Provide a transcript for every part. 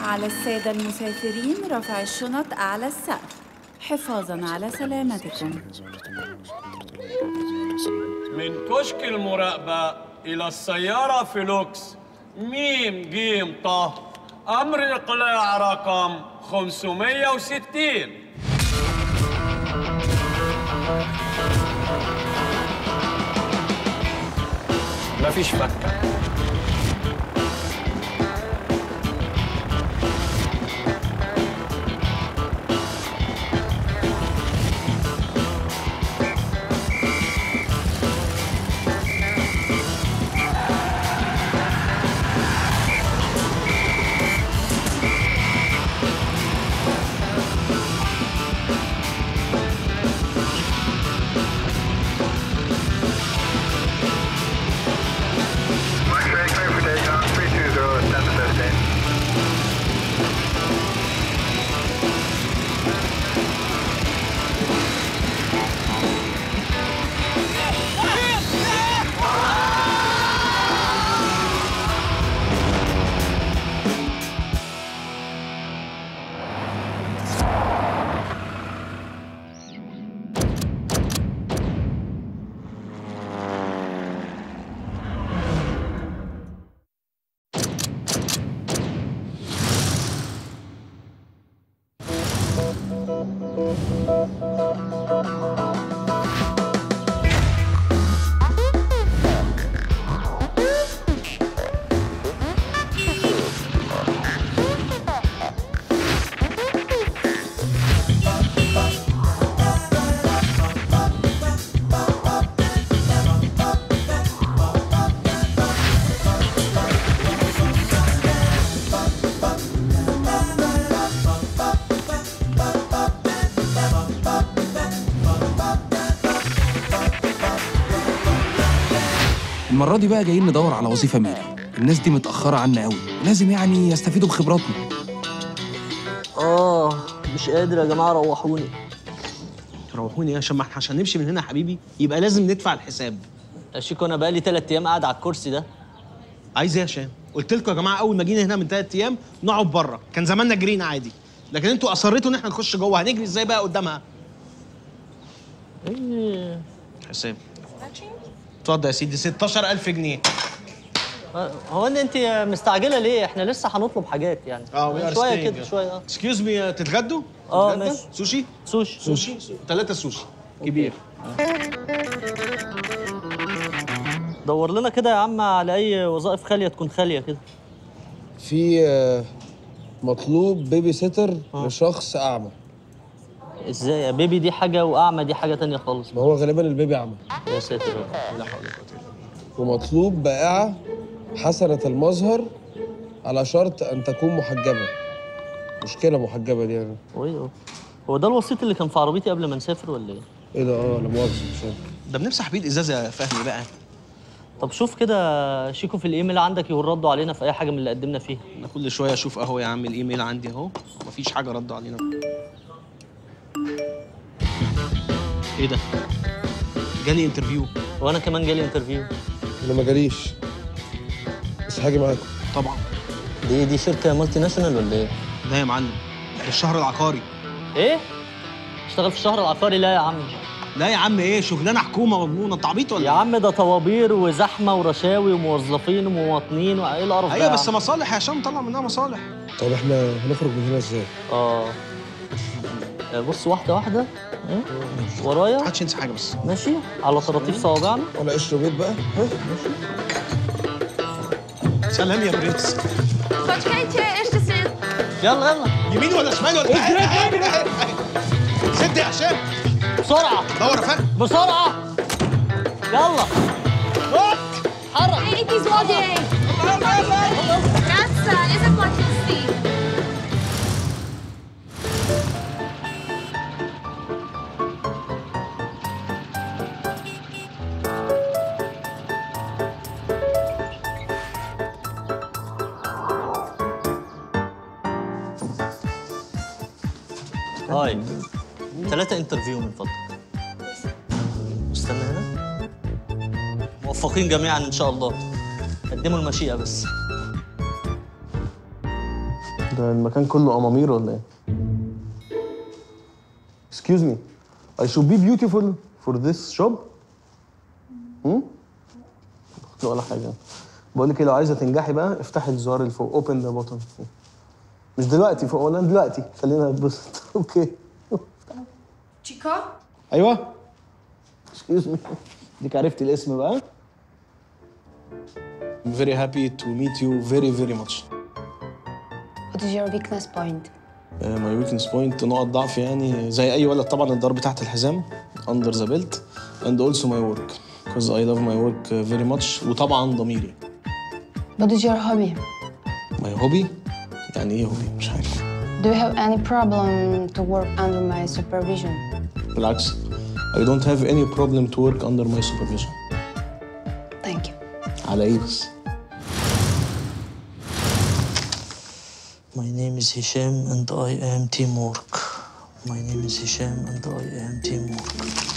على السادة المسافرين رفع الشنط أعلى السقف حفاظا على سلامتكم من كشك المراقبة إلى السيارة فلوكس ميم جيم طه أمر إقلاع رقم 560 مفيش فكة X-ray clear for takeoff, 320, 10 to 15. المرة دي بقى جايين ندور على وظيفة ميري الناس دي متأخرة عنا قوي لازم يعني يستفيدوا بخبراتنا اه مش قادر يا جماعه روحوني روحوني يا عشان ما احنا عشان نمشي من هنا يا حبيبي يبقى لازم ندفع الحساب يا شيكو انا بقالي ثلاث ايام قاعد على الكرسي ده عايز ايه يا هشام قلت لكم يا جماعه اول ما جينا هنا من ثلاث ايام نقعد بره كان زماننا جرينا عادي لكن انتوا اصريتوا ان احنا نخش جوه هنجري ازاي بقى قدامها ايه حسام اتفضل يا سيدي 16000 جنيه هو ان انت مستعجله ليه احنا لسه هنطلب حاجات يعني اه شويه كده شويه اه اكسكيوز مي تتغدوا اه تتغدى؟ ماشي. سوشي سوشي سوشي ثلاثه سوشي كبير دور لنا كده يا عم على اي وظائف خاليه تكون خاليه كده في آه، مطلوب بيبي سيتر لشخص اعمى ازاي يا بيبي دي حاجه واعمى دي حاجه تانية خالص ما هو غالبا البيبي اعمى يا ساتر يا رب. لا حول ولا قوه الا ومطلوب بائعة حسنة المظهر على شرط أن تكون محجبة مشكلة محجبة دي يعني ايوه هو ده الوسيط اللي كان في عربيتي قبل ما نسافر ولا ايه إيه ده آه لا مؤاخذة مش عارف. ده بنمسح بيه الازاز يا فهمي بقى طب شوف كده شيكو في الايميل عندك يقول ردوا علينا في اي حاجه من اللي قدمنا فيها انا كل شويه اشوف اهو يا عم الايميل عندي اهو مفيش حاجه ردوا علينا ايه ده جالي انترفيو وانا كمان جالي انترفيو أنا ما جاليش بس هاجي معاكم طبعا دي دي شركه مالتي ناشونال ولا ايه ده يا معلم ده الشهر العقاري ايه اشتغل في الشهر العقاري لا يا عم لا يا عم ايه شغلانه حكومه مضمونه انت عبيط ولا يا إيه؟ عم ده طوابير وزحمه ورشاوي وموظفين ومواطنين وايه القرف ده ايوه يا بس عم؟ مصالح يا هشام طلع منها مصالح طب إحنا هنخرج من هنا إزاي؟ اه آه، بص واحده واحده إيه؟ ورايا محدش ينسى حاجه بس ماشي على طراطيف صوابعنا ولا قشر بيض بقى؟ ها؟ سلام يا برنس Počkajte, ešte si... يلا يلا يمين ولا شمال ولا سد يا هشام بسرعه دور يا فندم بسرعه يلا حرك Hej, ty zlodej! Vráť sa, nezaplatil si. هاي ثلاثة انترفيو من فضلك استنى هنا موفقين جميعا ان شاء الله قدموا المشيئة بس ده المكان كله امامير ولا ايه؟ Excuse me. I should be beautiful for this job. هم؟ ولا حاجة. بقول لك إيه، لو عايزة تنجحي بقى افتحي الزرار اللي فوق open the button. مش دلوقتي فوق ولا دلوقتي خلينا نتبسط اوكي Chico? ايوه Excuse me. ديك عرفتي الاسم بقى I'm very happy to meet you very very much. What is your weakness point? ماي ويكنس بوينت نقط ضعف يعني زي اي ولد طبعا الضرب تحت الحزام اندر ذا بيلت اند اولسو ماي ورك because I love my work uh, very much وطبعا ضميري What is your hobby? ماي هوبي يعني ايه هوبي مش عارف Do you have any problem to work under my supervision? بالعكس I don't have any problem to work under my supervision Thank you. على ايه بس My name is Hisham and I am teamwork. My name is Hisham and I am teamwork.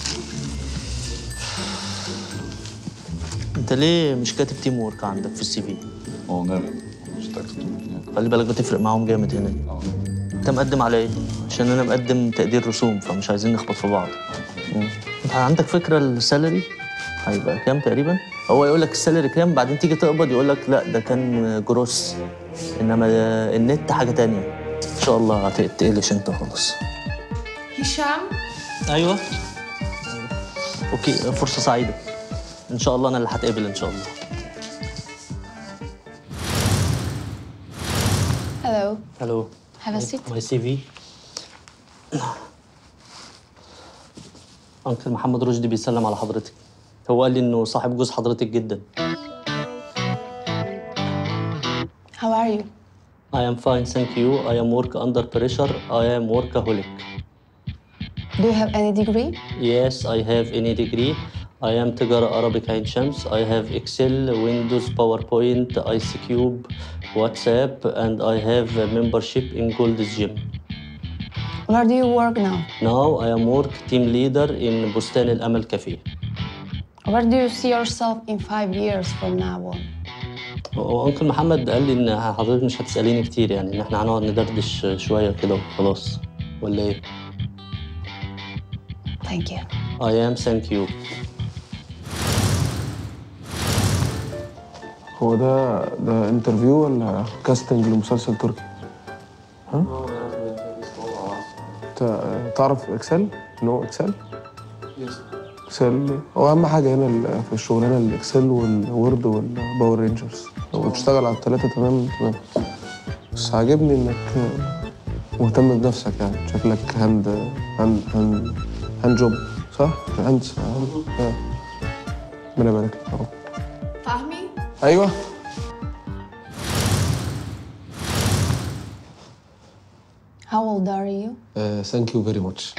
انت ليه مش كاتب تيم وورك عندك في السي في؟ هو نابل مش تكتب خلي بالك بتفرق معاهم جامد هنا انت مقدم على ايه؟ عشان انا مقدم تقدير رسوم فمش عايزين نخبط في بعض مم. انت عندك فكره السالري هيبقى كام تقريبا؟ هو يقول لك السالري كام بعدين تيجي تقبض يقول لك لا ده كان جروس انما النت حاجه تانية ان شاء الله هتقلش انت خالص هشام ايوه اوكي فرصه سعيده ان شاء الله انا اللي هتقبل ان شاء الله Hello. الو Have a seat. ماي سي في انكل محمد رشدي بيسلم على حضرتك هو قال لي انه صاحب جوز حضرتك جدا How are you? I am fine thank you I am work under pressure I am workaholic Do you have any degree? Yes, I have any degree. I am تجارة Arabic عين شمس. I have Excel, Windows, PowerPoint, ICCube, WhatsApp, and I have a membership in Gold's Gym. Where do you work now? Now I am work team leader in بستان الأمل Cafe. Where do you see yourself in five years from now on? وأنكل محمد قال لي إن حضرتك مش هتسأليني كتير يعني إن إحنا هنقعد ندردش شوية كده وخلاص. ولا إيه؟ Thank you. I am thank you. هو ده ده انترفيو ولا كاستنج لمسلسل تركي؟ ها؟ تا- تعرف اكسل؟ نو اكسل؟ اكسل هو اهم حاجه هنا ال- في الشغلانه الاكسل والوورد والباور رينجرز لو بتشتغل على الثلاثه تمام تمام بس عاجبني انك مهتم بنفسك يعني شكلك هاند هاند هاند هاند جوب صح؟ هاند هاند آه. ربنا يبارك لك يا رب فهمي؟ ايوه How old are you? ثانك يو فيري ماتش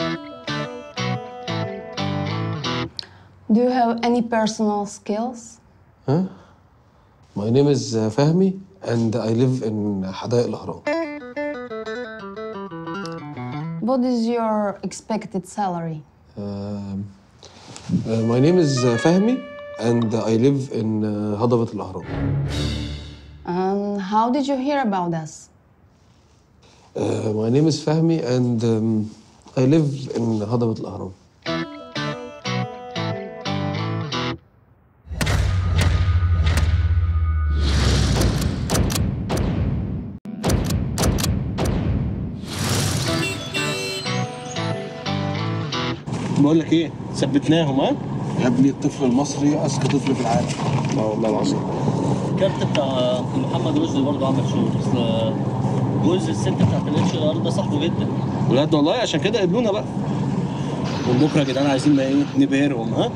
Do you have any personal skills? ها My name is فهمي and I live in حدائق الأهرام. What is your expected salary? Um, uh, my name is فهمي and I live in uh, هضبة الأهرام. And how did you hear about us? Uh, my name is فهمي and um, I live in هضبة الأهرام. بقول لك ايه ثبتناهم ها يا ابني الطفل المصري أذكى طفل في العالم. لا والله العظيم الكارت بتاع أنكل محمد رشدي برضه عمل شغل اصل جوز الست بتاعت الاتش ار ده صاحبه جدا بجد والله عشان كده قبلونا بقى من بكره يا جدعان عايزين بقى ايه نبهرهم ها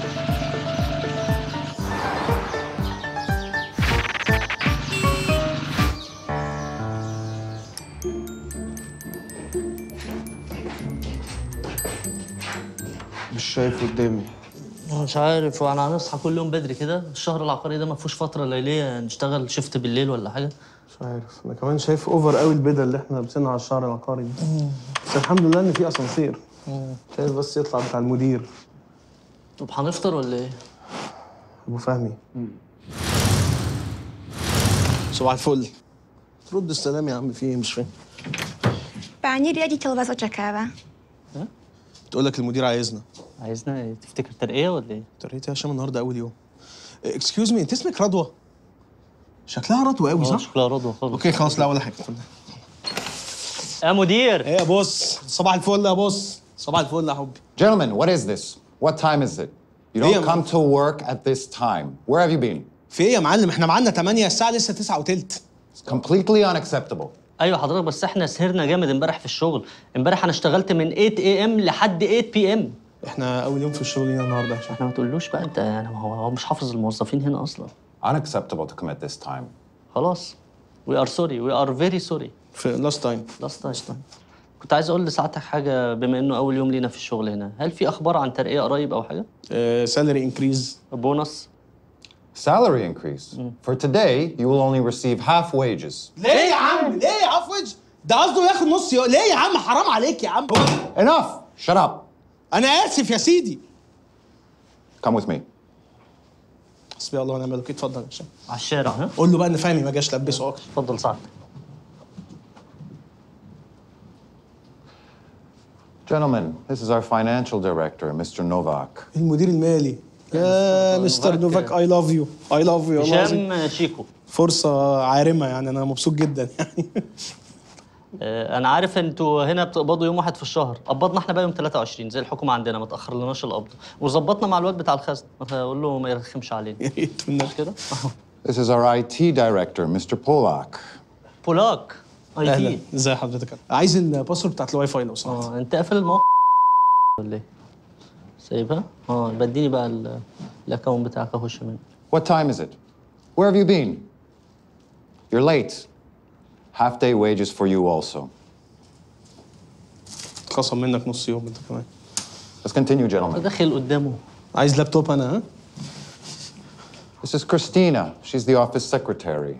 مش شايف قدامي. مش عارف وانا هنصحى كل يوم بدري كده الشهر العقاري ده ما فيهوش فتره ليليه نشتغل شيفت بالليل ولا حاجه مش عارف انا كمان شايف اوفر قوي البدل اللي احنا لابسينها على الشهر العقاري دي بس الحمد لله ان في اسانسير شايف بس يطلع بتاع المدير طب هنفطر ولا ايه؟ ابو فهمي صباح الفل رد السلام يا عم في ايه مش فاهم Páni riaditeľ vás očakáva. تقول لك المدير عايزنا عايزنا إيه؟ تفتكر ترقيه ولا ايه؟ تريت يا هشام النهارده اول يوم اكسكيوز مي انت اسمك رضوى شكلها رضوى قوي اه صح؟ شكلها رضوى خالص اوكي خلاص لا ولا حاجه يا مدير ايه يا بص صباح الفل يا بص صباح الفل يا حبي Gentlemen, what is this? What time is it? You Hey, don't I'm- come to work at this time. Where have you been? في ايه يا معلم احنا معانا 8 الساعه لسه 9 وتلت It's completely unacceptable. ايوه حضرتك بس احنا سهرنا جامد امبارح في الشغل امبارح انا اشتغلت من 8 اي ام لحد 8 بي ام احنا اول يوم في الشغل هنا النهارده عشان احنا ما تقولوش بقى انت يعني هو هو مش حافظ الموظفين هنا اصلا Unacceptable to come at this time. خلاص وي ار سوري وي ار فيري سوري في لاست تايم لاست تايم كنت عايز اقول لساعتك حاجه بما انه اول يوم لينا في الشغل هنا هل في اخبار عن ترقيه قريب او حاجه سالري انكريز بونص Salary increase. For today, you will only receive half wages. ليه يا عم ليه يا عفوج ده قصده ياخد نص يوم ليه يا عم حرام عليك يا عم Enough! Shut up! انا اسف يا سيدي Come with me. حسبي الله ونعم الوكيل اتفضل يا هشام على الشارع ها قول له بقى ان فهمي ما جاش لبسه اكتر اتفضل ساعتك Gentlemen, this is our financial director, Mr. Novak. المدير المالي يا مستر نوفاك اي لاف يو اي لاف يو والله العظيم. هشام شيكو فرصه عارمه يعني انا مبسوط جدا يعني آه، انا عارف انتوا هنا بتقبضوا يوم واحد في الشهر قبضنا احنا بقى يوم 23 زي الحكومه عندنا ما تاخرلناش القبض وظبطنا مع الواد بتاع الخزن اقول له ما يرخمش علينا يا ريت منك كده This is our IT director, Mr. Polak. بولاك اي اهلا تي ازي حضرتك عايز الباسورد بتاعت الواي فاي لو سمحت اه انت قافل الموقع ولا ايه؟ سايبها؟ اه يبقى اديني بقى ال- الاكونت بتاعك اخش منه What time is it? Where have you been? You're late. Half day wages for you also. اتخصم منك نص يوم انت كمان Let's continue, gentlemen. داخل قدامه عايز لابتوب انا ها This is Christina. She's the office secretary.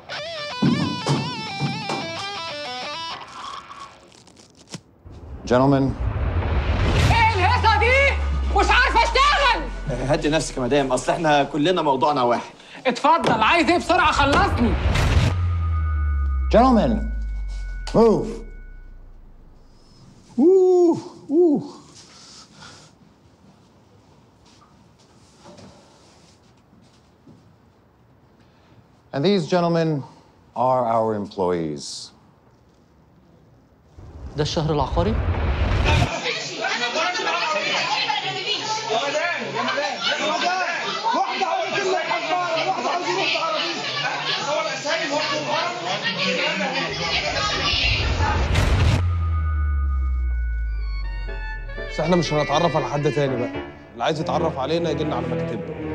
Gentlemen, ايه الهيصه دي؟ مش عارفه اشتغل هدي نفسك يا مدام اصل احنا كلنا موضوعنا واحد اتفضل عايز ايه بسرعه خلصني gentlemen, move. اوه اوه And these gentlemen are our employees. ده الشهر العقاري؟ بس احنا مش هنتعرف على حد تاني بقى اللي عايز يتعرف علينا يجي لنا على مكتبنا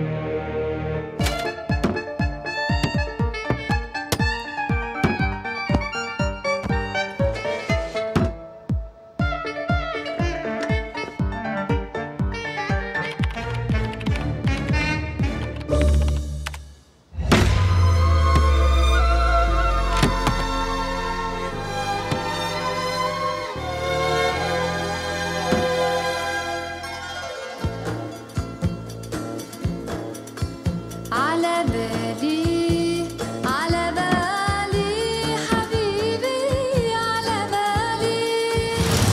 على بالي على بالي حبيبي على بالي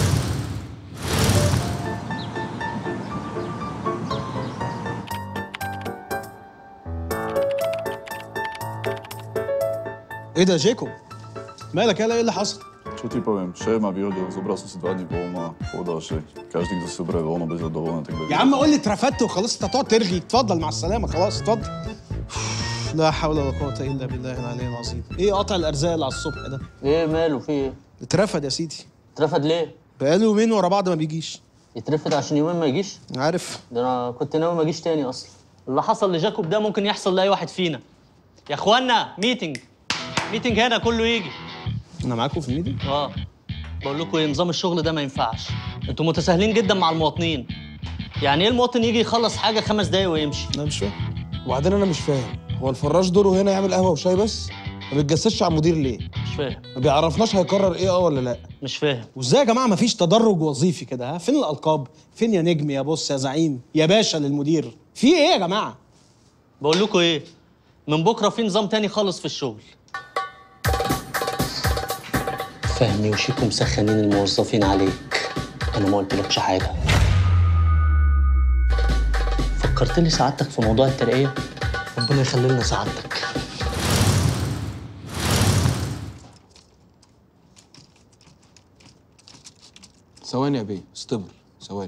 ايه ده جيكوب مالك يالا ايه اللي حصل Čo ti poviem, šéf ma vyhodil, zobral som si dva dní voľna a povedal, že každý, kto si zoberie voľno bez dovolené, tak bude... يا عم قول لي اترفدت وخلاص انت هتقعد ترغي اتفضل مع السلامه خلاص اتفضل لا حول ولا قوه الا بالله العلي العظيم ايه قطع الارزاق اللي على الصبح ده ايه ماله في ايه؟ اترفد يا سيدي اترفد ليه؟ بقاله يومين ورا بعض ما بيجيش يترفد عشان يومين ما يجيش؟ عارف ده انا كنت ناوي ما اجيش تاني اصلا اللي حصل لجاكوب ده ممكن يحصل لاي واحد فينا يا اخوانا ميتنج ميتنج هنا كله يجي انا معاكم في الميتنج اه بقول لكم ايه نظام الشغل ده ما ينفعش انتوا متساهلين جدا مع المواطنين يعني ايه المواطن يجي يخلص حاجه خمس دقايق ويمشي انا مش فاهم وبعدين انا مش فاهم هو الفراش دوره هنا يعمل قهوه وشاي بس ما بيتجسسش على المدير ليه مش فاهم ما بيعرفناش هيقرر ايه اه ولا لا مش فاهم وازاي يا جماعه مفيش تدرج وظيفي كده ها فين الالقاب فين يا نجم يا بص يا زعيم يا باشا للمدير في ايه يا جماعه بقول لكم ايه من بكره في نظام تاني خالص في الشغل فهمي وشيكو مسخنين الموظفين عليك انا ما قلتلكش حاجه فكرت لي سعادتك في موضوع الترقيه ربنا يخلي لنا سعادتك ثواني يا بيه استبر ثواني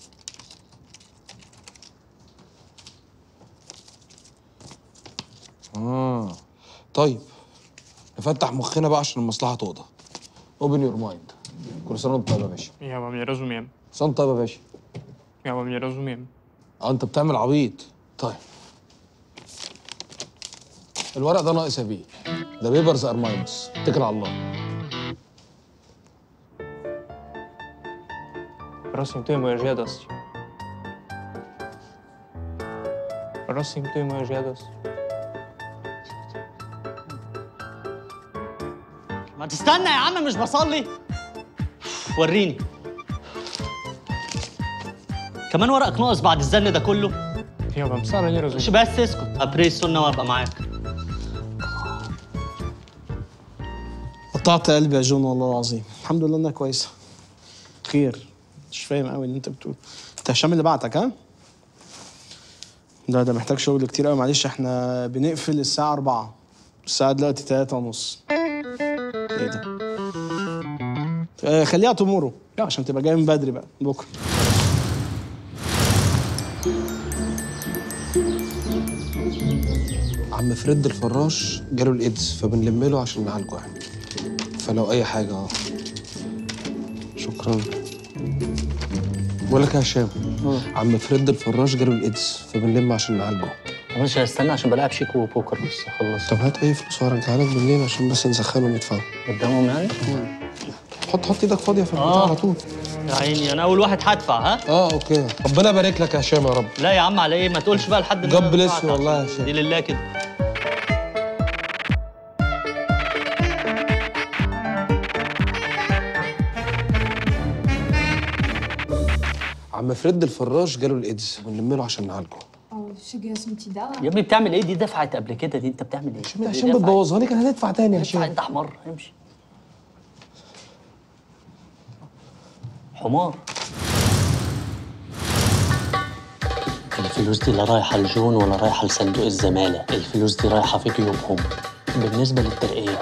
اه طيب نفتح مخنا بقى عشان المصلحه توضح اوبن يور مايند كل سنه وانت طيب يا باشا Ja mam, nie rozumiem. سنه طيب يا باشا Ja mam, nie rozumiem. اه انت بتعمل عبيط طيب الورق ده ناقص يا بيه ده بيبرز ار ماينس اتكل على الله Rozumiem moją žiadosť. Rozumiem moją žiadosť. ما تستنى يا عم مش بصلي وريني كمان ورقك ناقص بعد الزن ده كله Ja mam wcale nie rozumiem. مش بس اسكت ابري السنه وابقى معاك قطعت قلبي يا جون والله العظيم الحمد لله انها كويسه خير مش فاهم قوي اللي انت بتقول انت هشام اللي بعتك ها لا ده محتاج شغل كتير قوي معلش احنا بنقفل الساعه 4 الساعه دلوقتي 3 ونص ايه ده آه خليها تمورو لا عشان تبقى جاي من بدري بقى بكره عم فريد الفراش جاله الايدز فبنلم له عشان نعالجه يعني فلو اي حاجه اه شكرا بقول لك يا هشام عم فريد الفراش جاله الايدز فبنلم عشان نعالجه مش هستنى عشان بلعب شيكو بوكر بس خلص طب هات اي فلوس وهرجعها لك بالليل عشان بس نسخنهم يدفعوا قدامهم يعني حط حط ايدك فاضيه في البتاع آه. على طول يا عيني انا اول واحد هدفع ها اه اوكي ربنا يبارك لك يا هشام يا رب لا يا عم على ايه ما تقولش بقى لحد إن أنا جاب بلس بدفعك والله يا عشان هشام. دي لله كده عم فريد الفراش جاله الايدز بنلم له عشان نعالجه يا ابني بتعمل ايه دي دفعت قبل كده دي انت بتعمل ايه يا هشام بتبوظها لي كان هتدفع تاني يا ادفع هشام انت حمار امشي حمار الفلوس دي لا رايحه لجون ولا رايحه لصندوق الزماله الفلوس دي رايحه في جيوبهم بالنسبه للترقيه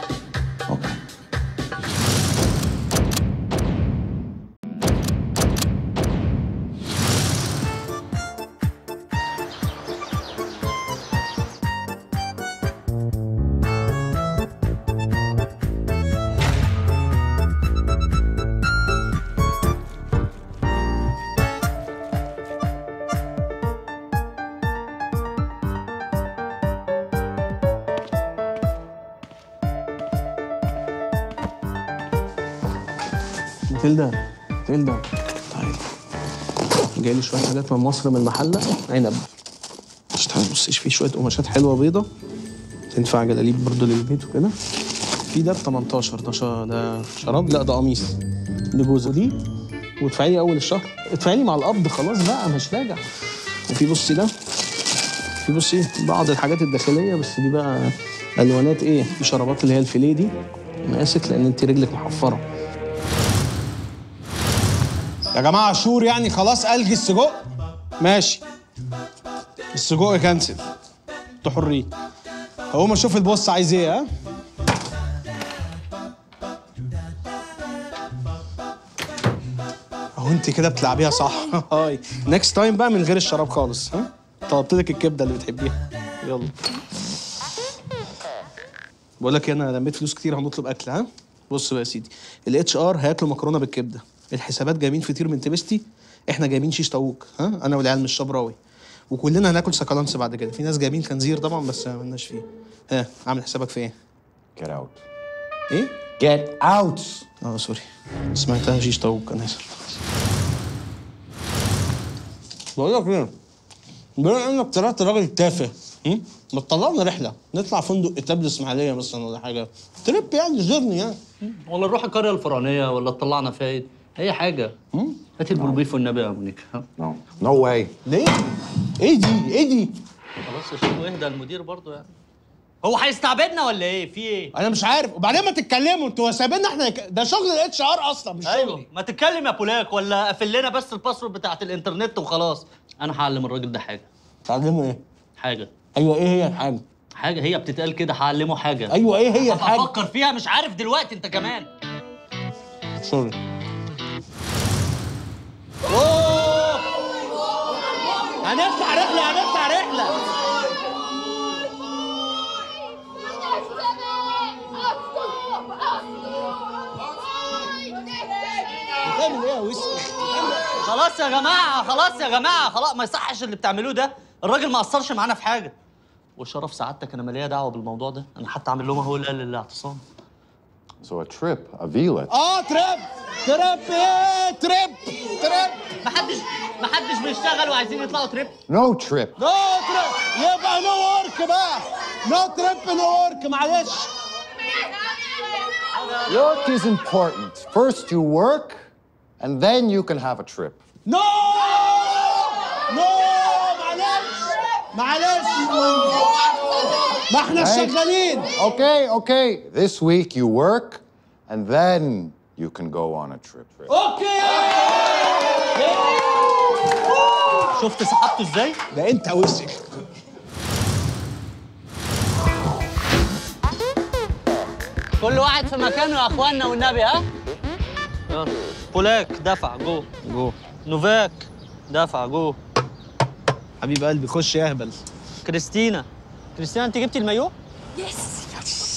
تلدا تلدا تعالي جاي لي شويه حاجات من مصر من المحله عنب مش تعالى بص في شويه قماشات حلوه بيضه تنفع جلاليب برضو للبيت وكده في ده ب 18 ده شا... ده شراب لا ده قميص دي جوزه دي وادفعي لي اول الشهر ادفعي لي مع القبض خلاص بقى مش راجع وفي بصي ده في بصي بعض الحاجات الداخليه بس دي بقى الوانات ايه في شرابات اللي هي الفيليه دي مقاسك لان انت رجلك محفره يا جماعه شور يعني خلاص الغي السجق ماشي السجق كنسل انتوا حرين هقوم اشوف البوس عايز ايه ها اهو انت كده بتلعبيها صح هاي نكست تايم بقى من غير الشراب خالص ها طلبت لك الكبده اللي بتحبيها يلا بقول لك إيه، انا لميت فلوس كتير هنطلب اكل ها بص بقى يا سيدي الاتش ار هياكلوا مكرونه بالكبده الحسابات جايبين فطير من تبستي احنا جايبين شيش طاووق ها انا والعيال من الشبراوي وكلنا هناكل سكالانس بعد كده في ناس جايبين خنزير طبعا بس ما مالناش فيه ها عامل حسابك في ايه Get out. ايه Get out! اه سوري سمعتها شيش طاووق انا اسف بقول لك ايه بما انك طلعت راجل تافه هم؟ ما تطلعنا رحله نطلع فندق اتاب الاسماعيليه مثلا ولا حاجه تريب يعني زرني يعني ولا نروح القريه الفرعونيه ولا تطلعنا فايد اي حاجه هات البلبيف والنبي يا مونيكا No. No way. ليه؟ ايه دي؟ ايه دي؟ خلاص يا شيخ اهدى المدير برضه يعني هو هيستعبدنا ولا ايه في ايه انا مش عارف وبعدين ما تتكلموا انتوا سايبيننا احنا يك- ده شغل الاتش ار اصلا مش ايوه شغلي ما تتكلم يا بولاك ولا قفل لنا بس الباسورد بتاعت الانترنت وخلاص انا هعلم الراجل ده حاجه تعلمه ايه حاجه ايوه ايه هي الحاجه حاجه هي بتتقال كده هعلمه حاجه ايوه ايه هي هبقى الحاجه افكر فيها مش عارف دلوقتي انت كمان سوري هنفتح رحله هنفتح رحله بتعمل ايه يا وسخ خلاص يا جماعه خلاص يا جماعه خلاص ما يصحش اللي بتعملوه ده الراجل ما قصرش معانا في حاجه وشرف سعادتك انا ماليه دعوه بالموضوع ده انا حتى عامل لهم اهو لا للاعتصام So a trip, a violet. اه تريب تريب ايه تريب تريب محدش محدش بيشتغل وعايزين يطلعوا تريب No trip. نو تريب يبقى نو ورك بقى نو تريب نو ورك معلش Work is important. First you work, and then you can have a trip. نو نو معلش معلش ما احنا Right? شغالين Okay, okay. This week you work, and then you can go on a trip. اوكي شفت سحبته ازاي ده انت وسخ كل واحد في مكانه يا اخوانا والنبي ها يلا بولاك دفع جو جو نوفاك دفع جو حبيب قلبي خش يا اهبل كريستينا كريستينا انت جبتي المايو يس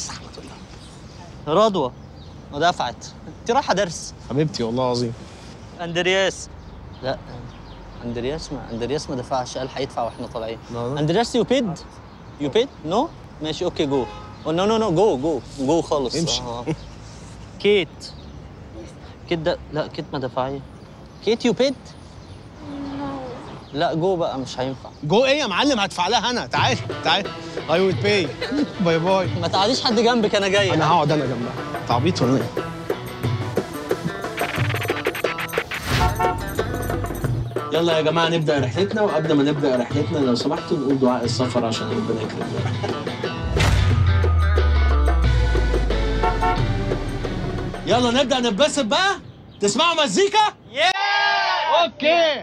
رضوى ودفعت انت رايحه درس حبيبتي والله العظيم اندرياس لا اندرياس ما اندرياس ما دفعش قال هيدفع واحنا طالعين لا، لا. اندرياس يو بيد يو بيد نو ماشي اوكي جو نو نو نو جو جو جو خالص امشي. آه. كيت كيت ده لا كيت ما دفعش كيت يو بيد لا جو بقى مش هينفع جو ايه يا معلم هدفع لها انا تعال تعال اي ويل باي باي باي ما تقعديش حد جنبك انا جاي انا هقعد انا جنبها تعبيط ولا ايه يلا يا جماعه نبدا رحلتنا وقبل ما نبدا رحلتنا لو سمحتوا نقول دعاء السفر عشان ربنا يكرمنا يلا نبدا نتبسط بقى تسمعوا مزيكا اوكي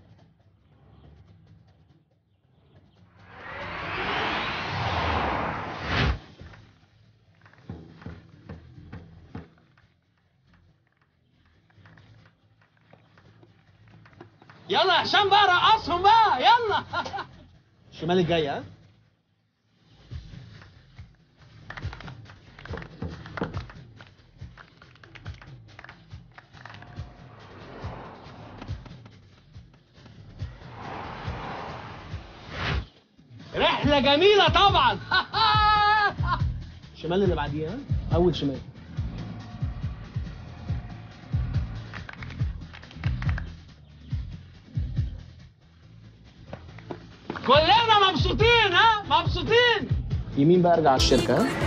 يلا يا هشام بقى رقصهم بقى يلا الشمال الجاي ها رحلة جميلة طبعا الشمال اللي بعديها ها؟ أول شمال كلنا مبسوطين ها مبسوطين يمين بقى ارجع على الشركه ها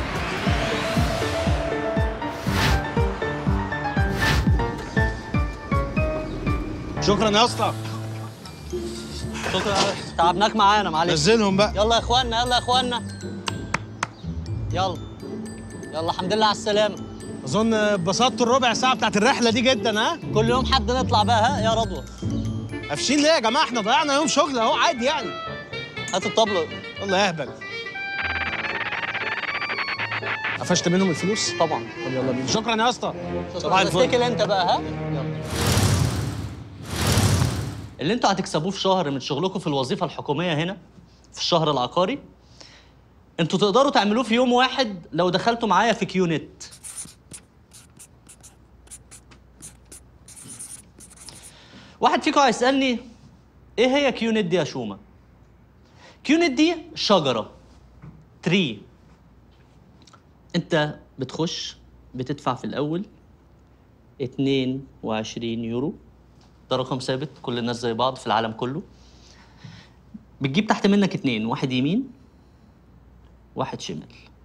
شكرا يا اسطى شكرا تعبناك معانا معلش نزلهم بقى يلا يا اخوانا يلا يا اخوانا يلا يلا الحمد لله على السلامة اظن اتبسطتوا الربع ساعه بتاعت الرحله دي جدا ها كل يوم حد نطلع بقى ها يا رضوى قافشين ليه يا جماعه احنا ضيعنا يوم شغل اهو عادي يعني هات الطبلة والله يهبل قفشت منهم الفلوس طبعا طب يلا بينا شكرا يا اسطى صباح الفل تفتكر انت بقى ها يلا اللي انتوا هتكسبوه في شهر من شغلكم في الوظيفة الحكومية هنا في الشهر العقاري انتوا تقدروا تعملوه في يوم واحد لو دخلتوا معايا في كيو نت واحد فيكم هيسألني ايه هي كيو نت دي يا شومة؟ كيو نت دي شجرة تري انت بتخش بتدفع في الاول 22 يورو ده رقم ثابت كل الناس زي بعض في العالم كله بتجيب تحت منك اتنين واحد يمين واحد شمال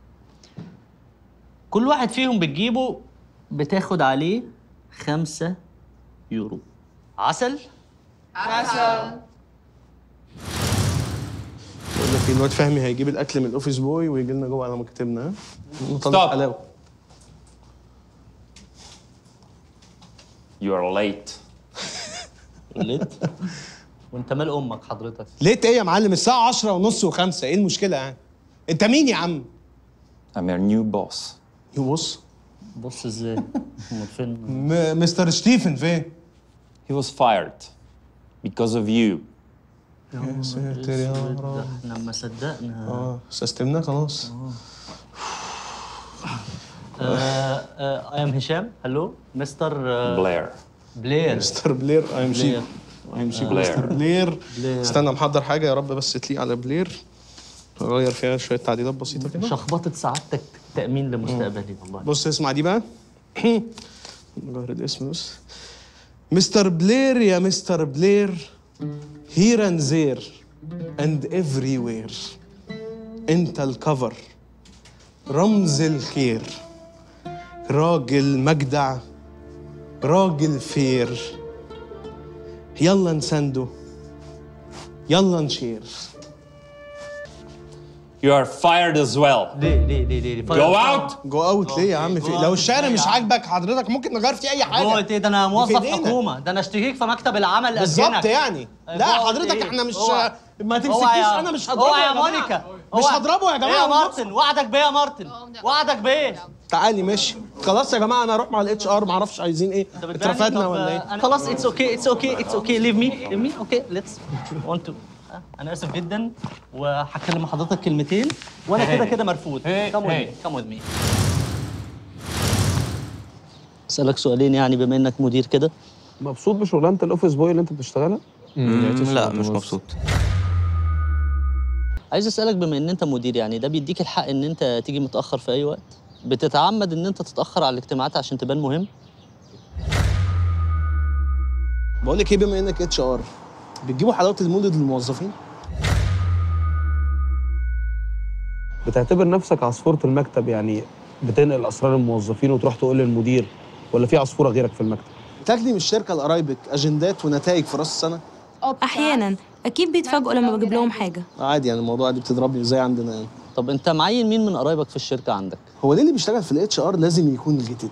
كل واحد فيهم بتجيبه بتاخد عليه خمسة يورو عسل عسل بقول لك الواد فهمي هيجيب الاكل من الاوفيس بوي ويجي لنا جوه على مكتبنا ها نطلع Stop. حلاوه You are late. ليت وانت مال امك حضرتك ليه ايه يا معلم الساعه 10 ونص و5 ايه المشكله يعني انت مين يا عم I'm your new boss. يو بص بص ازاي امال فين م- مستر ستيفن فين He was fired because of you. يا ساتر يا ده رب احنا ما صدقنا اه سيستمنا خلاص اي ام هشام هلو مستر Blair. بلير مستر بلير اي ام شي بلير. اي ام شي بلير. مستر بلير بلير. استنى محضر حاجه يا رب بس تليق على بلير اغير فيها شويه تعديلات بسيطه كده شخبطه سعادتك تامين لمستقبلي والله بص اسمع دي بقى نغير الاسم بس مستر بلير يا مستر بلير هير اند زير اند افري وير انت الكفر رمز الخير راجل مجدع راجل فير يلا نسنده يلا نشير You are fired as well. ليه ليه ليه ليه Go out. جو اوت ليه يا عم في لو الشعر مش عاجبك حضرتك ممكن نغير فيه اي حاجه جوه ايه ده انا موظف في إيدينا. حكومه ده انا اشتكيك في مكتب العمل بالظبط أسجنك. يعني لا جوه حضرتك إيه؟ احنا مش اوعى. ما اوعى تمسكنيش يا- انا مش هضربه اوعى يا يا جماعة. مونيكا مش اوعى. هضربه يا ايه جماعه يا والله. مارتن وعدك بيه يا مارتن وعدك بيه تعالي ماشي خلاص يا جماعه انا اروح مع الاتش ار ما اعرفش عايزين ايه اترفدنا ولا ايه خلاص اتس اوكي اتس اوكي اتس اوكي ليف مي ليف مي اوكي ليتس وانت تو انا اسف جدا وهكلم مع حضرتك كلمتين وانا كده كده مرفوض كم وذ مي كم وذ مي اسالك سؤالين يعني بما انك مدير كده مبسوط بشغلانه الاوفيس بوي اللي انت بتشتغلها؟ لا مش مبسوط عايز اسالك بما ان انت مدير يعني ده بيديك الحق ان انت تيجي متاخر في اي وقت بتتعمد ان انت تتاخر على الاجتماعات عشان تبان مهم بقول لك ايه بما انك اتش ار بتجيبوا حلاوه المولد للموظفين بتعتبر نفسك عصفوره المكتب يعني بتنقل اسرار الموظفين وتروح تقول للمدير ولا في عصفوره غيرك في المكتب؟ تاخدي من الشركه لقرايبك اجندات ونتائج في راس السنه احيانا اكيد بيتفاجئوا لما بجيب لهم حاجه عادي يعني الموضوع دي بتضربني زي عندنا يعني طب انت معين مين من قرايبك في الشركه عندك هو ليه اللي بيشتغل في الاتش ار لازم يكون جيتد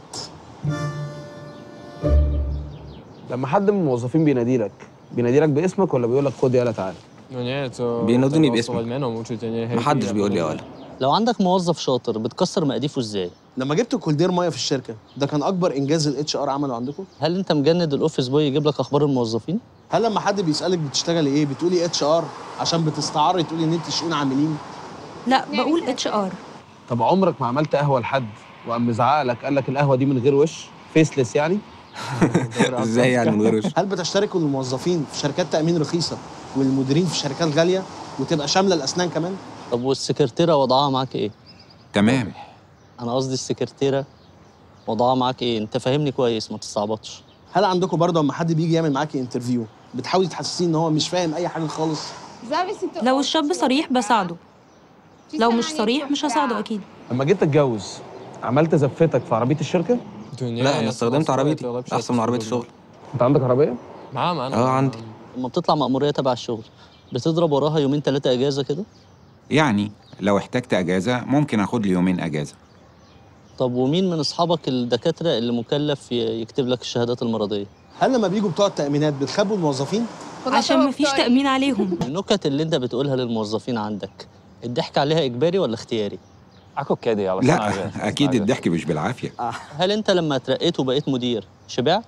لما حد من الموظفين بيناديلك بيناديلك باسمك ولا بيقول لك خد يلا تعالى؟ بينادوني باسمي محدش بيقول لي يا ولا لو عندك موظف شاطر بتكسر مقاديفه ازاي لما جبت كولدير ميه في الشركه ده كان اكبر انجاز الاتش ار عمله عندكم هل انت مجند الاوفيس بوي يجيب لك اخبار الموظفين هل لما حد بيسالك بتشتغلي ايه بتقولي اتش ار عشان بتستعري تقولي ان انت شؤون عاملين لا بقول اتش ار طب عمرك ما عملت قهوه لحد وقام مزعق لك قال لك القهوه دي من غير وش فيسلس يعني؟ ازاي يعني من غير وش؟ هل بتشتركوا الموظفين في شركات تامين رخيصه والمديرين في شركات غاليه وتبقى شامله الاسنان كمان طب والسكرتيره وضعها معاك ايه تمام انا قصدي السكرتيره وضعها معاك ايه انت فاهمني كويس ما تستعبطش هل عندكم برضه لما حد بيجي يعمل معاكي انترفيو بتحاولي تحسسيه ان هو مش فاهم اي حاجه خالص لو الشاب صريح بساعده لو مش صريح مش هساعده اكيد لما جيت تتجوز عملت زفتك في عربيه الشركه؟ لا انا استخدمت عربيتي احسن من عربيه الشغل انت عندك عربيه؟ اه عندي لما بتطلع مأمورية تبع الشغل بتضرب وراها يومين ثلاثة أجازة كده يعني لو احتجت اجازه ممكن اخد لي يومين اجازه طب ومين من أصحابك الدكاترة اللي مكلف ي- يكتب لك الشهادات المرضية؟ هل لما بيجوا بتوع التامينات بتخبوا الموظفين عشان مفيش تأمين عليهم النكت اللي أنت بتقولها للموظفين عندك الضحك عليها إجباري ولا اختياري؟ لا اكيد الضحك مش بالعافيه هل أنت لما اترقيت وبقيت مدير شبعت؟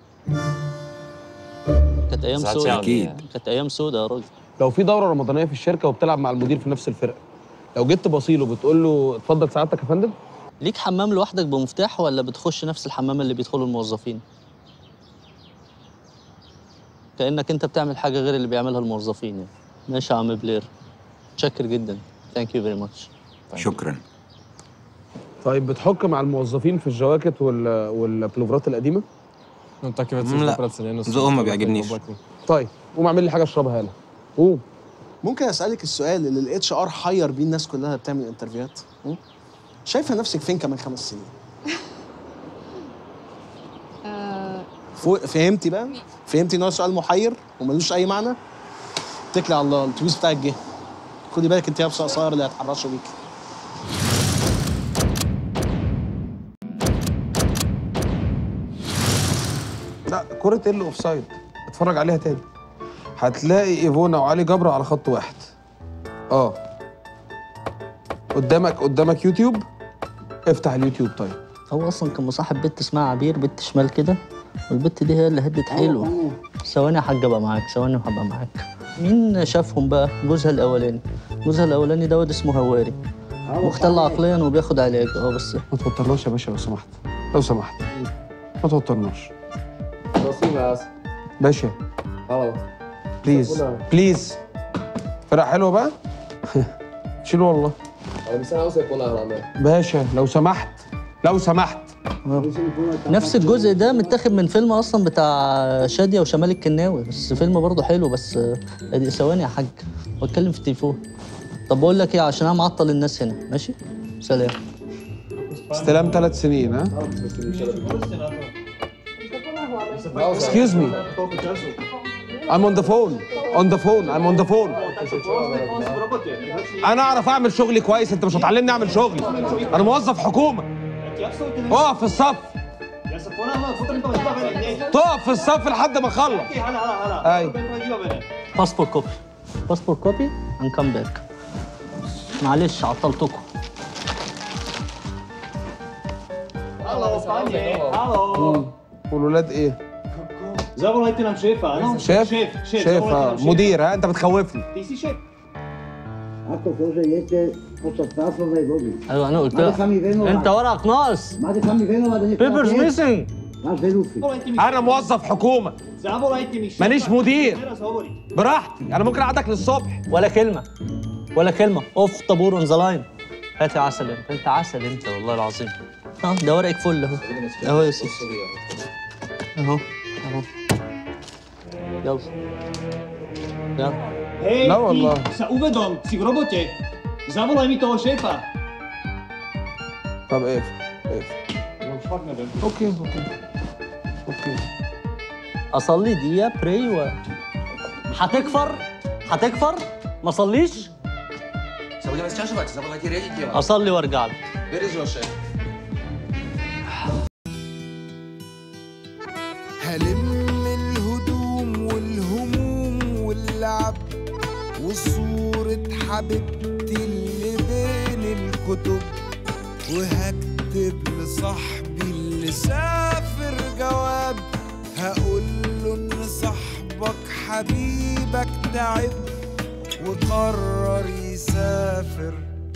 كانت أيام ساعات سودة أكيد. كانت أيام سودة يا راجل لو في دوره رمضانيه في الشركه وبتلعب مع المدير في نفس الفرقه لو جيت تبصيله بتقول له اتفضل سعادتك يا فندم ليك حمام لوحدك بمفتاح ولا بتخش نفس الحمام اللي بيدخله الموظفين؟ كأنك أنت بتعمل حاجة غير اللي بيعملها الموظفين يعني. ماشي يا عم بلير متشكر جدا ثانك يو فيري ماتش شكرا طيب بتحك مع الموظفين في الجواكت وال... والبلوفرات القديمه لا ذوقهم ما بيعجبنيش طيب قوم اعمل لي حاجه اشربها يلا قوم ممكن اسالك السؤال اللي الاتش ار حير بيه الناس كلها بتعمل انترفيوهات م? شايفه نفسك فين كمان خمس سنين فوق فهمتي بقى فهمتي ان هو سؤال محير وملوش اي معنى اتكلي على الله الاتوبيس بتاعك جه خدي بالك انت يا ابصر قصير اللي هيتحرشوا بيك لا كرة ال اوف سايد اتفرج عليها تاني هتلاقي ايفونا وعلي جبر على خط واحد اه قدامك قدامك يوتيوب افتح اليوتيوب طيب هو اصلا كان مصاحب بنت اسمها عبير بنت شمال كده والبنت دي هي اللي هدت حيله ثواني يا حاج ابقى معاك ثواني وهبقى معاك مين شافهم بقى جوزها الاولاني جوزها الاولاني دوت اسمه هواري مختل عقليا وبياخد علاج اه بس ما توترناش يا باشا لو سمحت لو سمحت ما توترناش باشا بليز بليز فرق حلوه بقى شيلوا والله باشا لو سمحت لو سمحت نفس الجزء ده متاخد من فيلم اصلا بتاع شاديه وشمال الكناوي بس فيلم برضه حلو بس آه، ادي ثواني يا حاج بتكلم في التليفون طب بقول لك ايه عشان انا معطل الناس هنا ماشي سلام استلام ثلاث سنين ها Excuse me. I'm on the phone. On the phone. I'm on the phone. انا اعرف اعمل شغلي كويس انت مش هتعلمني اعمل شغلي انا موظف حكومه اقف في الصف تقف في الصف لحد ما اخلص ايوه باسبور كوبي باسبور كوبي and come باك معلش عطلتكم والولاد ايه؟ زي ما انت شايفها انا شاف؟ شايف شاف اه مدير ها انت بتخوفني Ako kaže, jete počas zásobnej doby. ايوه انا قلت Máte sami لك venovať. انت ورقك ناقص Máte sami venovať, a بيبرز ميسنج Máš vedúci. انا موظف حكومه ماليش مدير براحتي انا ممكن اقعدك للصبح ولا كلمه ولا كلمه اوف طابور اون ذا لاين هات يا عسل انت انت عسل انت والله العظيم اه ده ورقك فل اهو اهو يا سيدي اهو اهو يلا يلا Hej, لا ty والله. sa uvedom, si v robote. Zavolaj mi toho šéfa. طب اقفل اقفل اوكي اوكي اوكي اصلي دقيقه براي و هتكفر هتكفر ما اصليش Se budeme sťažovať, zavolajte riaditeľa. اصلي وارجع لك Where is your chef? هلم الهدوم والهموم واللعب وصورة حبيبتي اللي بين الكتب وهكتب لصاحبي اللي سافر جواب هقول له ان صاحبك حبيبك تعب وقرر يسافر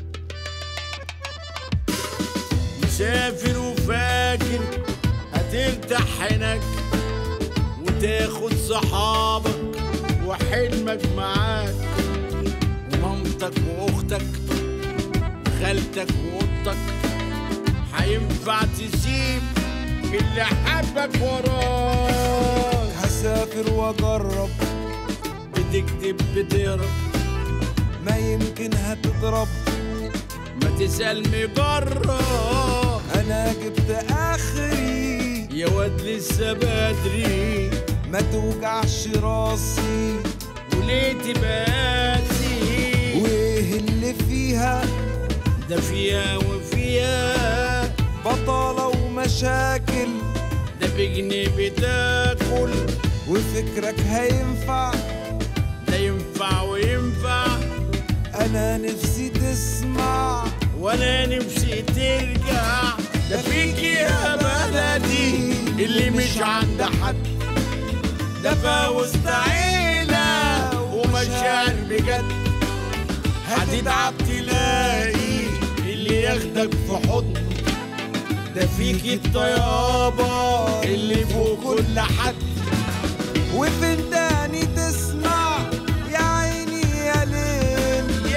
مسافر وفاكر هترتاح هناك وتاخد صحابك وحلمك معاك ومامتك واختك خالتك واختك هينفع تسيب اللي حبك وراك هسافر واجرب بتكتب بتهرب ما يمكن هتضرب ما تسأل مجرب انا جبت اخري يا واد لسه بدري ما توجعش راسي وليه تباتي وايه اللي فيها ده فيها وفيها بطالة ومشاكل ده بجنيه بتاكل وفكرك هينفع ده ينفع وينفع انا نفسي تسمع وانا نفسي ترجع ده فيك يا بلدي اللي مش عند حد ده فوسط عيلة ومشاعر بجد هتتعب تلاقي اللي ياخدك في حضن ده فيك الطيابة اللي فوق كل حد وفي تاني تسمع يا عيني يا ليل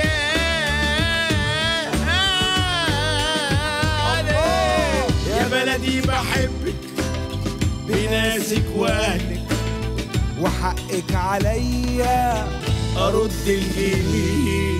يا بلدي بحبك بناسك واهلك وحقك عليا ارد الجميل